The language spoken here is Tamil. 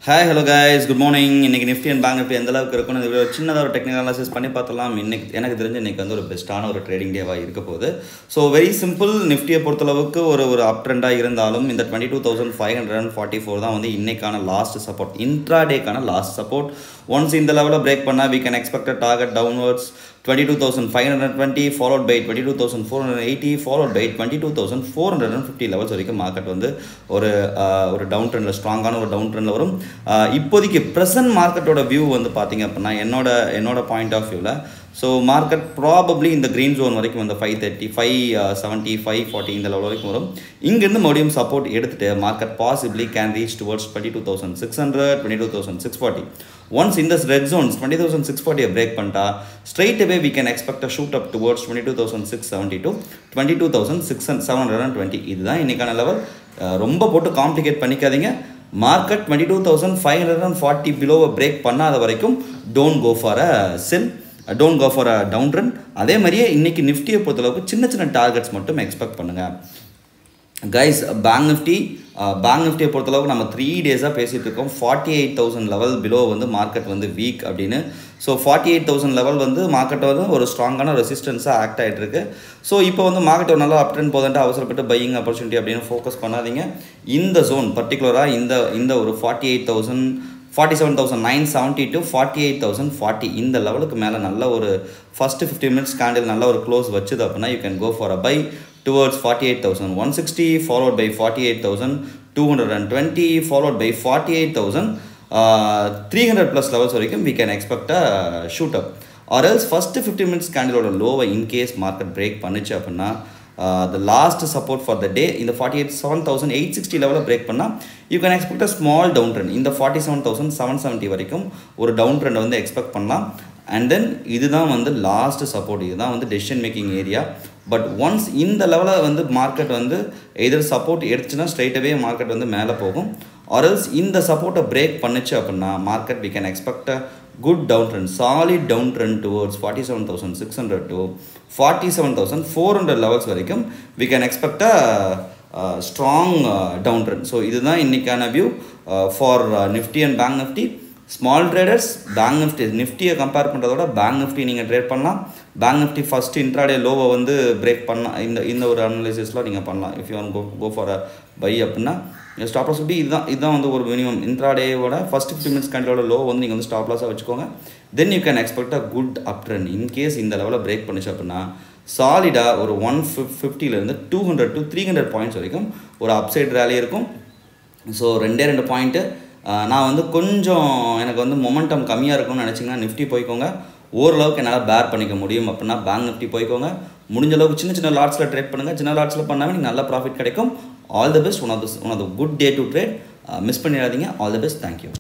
hi hello guys good morning இன்னைக்கு நிஃப்டி அண்ட் பேங்க் நிஃப்டி எந்த அளவுக்கு இருக்கும்னு இந்த video சின்னதாக ஒரு டெக்னிக்கல் அனாலிசிஸ் பண்ணி பார்த்தலாம் இன்னைக்கு எனக்கு தெரிஞ்சு இன்னைக்கு வந்து ஒரு பெஸ்ட்டான ஒரு ட்ரேடிங் டேவாக இருக்க போகுது ஸோ வெரி சிம்பிள் நிஃப்டியை பொறுத்தளவுக்கு ஒரு ஒரு அப் ட்ரெண்டாக இருந்தாலும் இந்த twenty two thousand five hundred and forty four தான் வந்து இன்னைக்கான லாஸ்ட் சப்போர்ட் இன்ட்ரா டேக்கான லாஸ்ட் சப்போர்ட் ஒன்ஸ் இந்த லெவலில் பிரேக் பண்ணால் we can expect a target downwards 22,520 followed by 22,480 followed by 22,450 levels வரைக்கும் மார்க்கெட் வந்து ஒரு ஆஹ், ஒரு டவுன் ட்ரெண்டில் ஸ்ட்ராங்கான ஒரு டவுன் ட்ரெண்டில் வரும் ஆஹ், இப்போதைக்கு ப்ரெசன்ட் மார்க்கெட்டோட வியூ வந்து பார்த்தீங்க அப்படின்னா என்னோட என்னோட பாயிண்ட் ஆஃப் வியூவில் ஸோ மார்க்கெட் ப்ராபப்ளி இந்த க்ரீன் ஜோன் வரைக்கும் வந்து five thirty five seventy five forty இந்த லெவல் வரைக்கும் வரும் இங்கேருந்து மறுபடியும் சப்போர்ட் எடுத்துட்டு market possibly can reach towards twenty two thousand six hundred twenty two thousand six forty once இந்த red zones twenty thousand six ஃபார்ட்டியை பிரேக் பண்ணிட்டா straight away we can expect shoot up towards twenty two thousand six seventy two twenty two thousand six seven hundred and twenty இதுதான் இன்றைக்கான லெவல் ரொம்ப போட்டு காம்ப்ளிகேட் பண்ணிக்காதீங்க market twenty two thousand five hundred and forty பிலோவை பிரேக் பண்ணாத வரைக்கும் don't go for a sell don't go for a down run அதே மாதிரியே இன்னைக்கு நிஃப்டியை பொறுத்தளவுக்கு சின்ன சின்ன டார்கெட்ஸ் மட்டும் எக்ஸ்பெக்ட் பண்ணுங்கள் கைஸ் பேங்க் நிஃப்டி பேங்க் நிஃப்டியை பொறுத்தளவுக்கு நம்ம த்ரீ டேஸாக பேசிகிட்டு இருக்கோம் forty eight thousand level below வந்து மார்க்கெட் வந்து வீக் அப்படின்னு so forty eight thousand level வந்து மார்க்கெட் வந்து ஒரு ஸ்ட்ராங்கான ரெசிஸ்டன்ஸாக ஆக்ட் ஆகிட்டு இருக்கு ஸோ இப்போ வந்து மார்க்கெட் ஒரு நல்லா அப் ட்ரெண்ட் போதுன்ட்டு அவசரப்பட்டு பையிங் ஆப்பர்ச்சுனிட்டி அப்படின்னு ஃபோக்கஸ் பண்ணாதீங்க இந்த ஜோன் பர்டிகுலராக இந்த இந்த ஒரு forty eight thousand forty seven thousand nine seventy to forty eight thousand forty இந்த லெவலுக்கு மேலே நல்ல ஒரு ஃபஸ்ட்டு ஃபிஃப்டி மினிட்ஸ் கேண்டில் நல்ல ஒரு க்ளோஸ் வச்சுது அப்படின்னா you can go for a buy towards forty eight thousand one sixty followed by forty eight thousand two hundred and twenty followed by forty eight thousand three hundred plus levels வரைக்கும் we can expect a shoot up or else first fifty minutes கேண்டிலோட லோவை இன்கேஸ் மார்க்கெட் பிரேக் பண்ணுச்சு அப்படின்னா the last support for the day இந்த forty eight seven thousand eight sixty லெவலில் பிரேக் பண்ணால் you can expect a small down trend இந்த forty seven thousand seven seventy வரைக்கும் ஒரு டவுன் ட்ரெண்டை வந்து எக்ஸ்பெக்ட் பண்ணலாம் அண்ட் தென் இதுதான் வந்து லாஸ்ட் சப்போர்ட் இதுதான் வந்து decision making area but once இந்த லெவலில் வந்து மார்க்கெட் வந்து எதிர் சப்போர்ட் எடுத்துச்சுன்னா ஸ்ட்ரைட்டாகவே மார்க்கெட் வந்து மேலே போகும் ஆர்எல்ஸ் இந்த சப்போர்ட்டை பிரேக் பண்ணுச்சு அப்படின்னா market we can expect a good down trend solid down trend towards forty seven thousand six hundred to forty seven thousand four hundred levels வரைக்கும் we can expect a strong down trend so இதுதான் இன்றைக்கான view for Nifty and bank Nifty small traders bank Nifty நிஃப்டியை கம்பேர் பண்ணுறதோட பேங்க் நிஃப்டி நீங்கள் ட்ரேட் பண்ணலாம் பேங்க் நிஃப்டி ஃபஸ்ட் இன்ட்ராடே லோவை வந்து பிரேக் பண்ணலாம் இந்த இந்த ஒரு அனலைசிஸ்லாம் நீங்கள் பண்ணலாம் if you go go for a buy அப்படின்னா ஸ்டாப் லாஸ் இப்படி இதுதான் இதுதான் வந்து ஒரு மினிமம் இன்ட்ராடேவோட ஃபஸ்ட் ஃபிஃப்டி மினிட்ஸ் கண்டிலோட லோ வந்து நீங்கள் வந்து ஸ்டாப் லாஸாக வச்சுக்கோங்க then you can expect a good up trend in case இந்த லெவலில் பிரேக் பண்ணுச்சு அப்படின்னா சாலிடாக ஒரு ஒன் ஃபிஃப் ஃபிஃப்டிலேருந்து two hundred to three hundred points வரைக்கும் ஒரு அப்சைட் ரேலி இருக்கும் ஸோ ரெண்டே ரெண்டு பாயிண்ட்டு நான் வந்து கொஞ்சம் எனக்கு வந்து மொமெண்டம் கம்மியாக இருக்கும்னு நினச்சிங்கன்னா நிஃப்டி போய்க்கோங்க ஓரளவுக்கு என்னால் பேர் பண்ணிக்க முடியும் அப்படின்னா பேங்க் நிஃப்டி போய்க்கோங்க முடிஞ்ச அளவுக்கு சின்ன சின்ன லாட்ஸில் ட்ரேட் பண்ணுங்கள் சின்ன லாட்ஸில் பண்ணாமல் நீங்கள் நல்ல ப்ராஃபிட் கிடைக்கும் all the best one of the one of the good day to trade miss பண்ணிடாதீங்க ஆல் த பெஸ்ட் தேங்க்யூ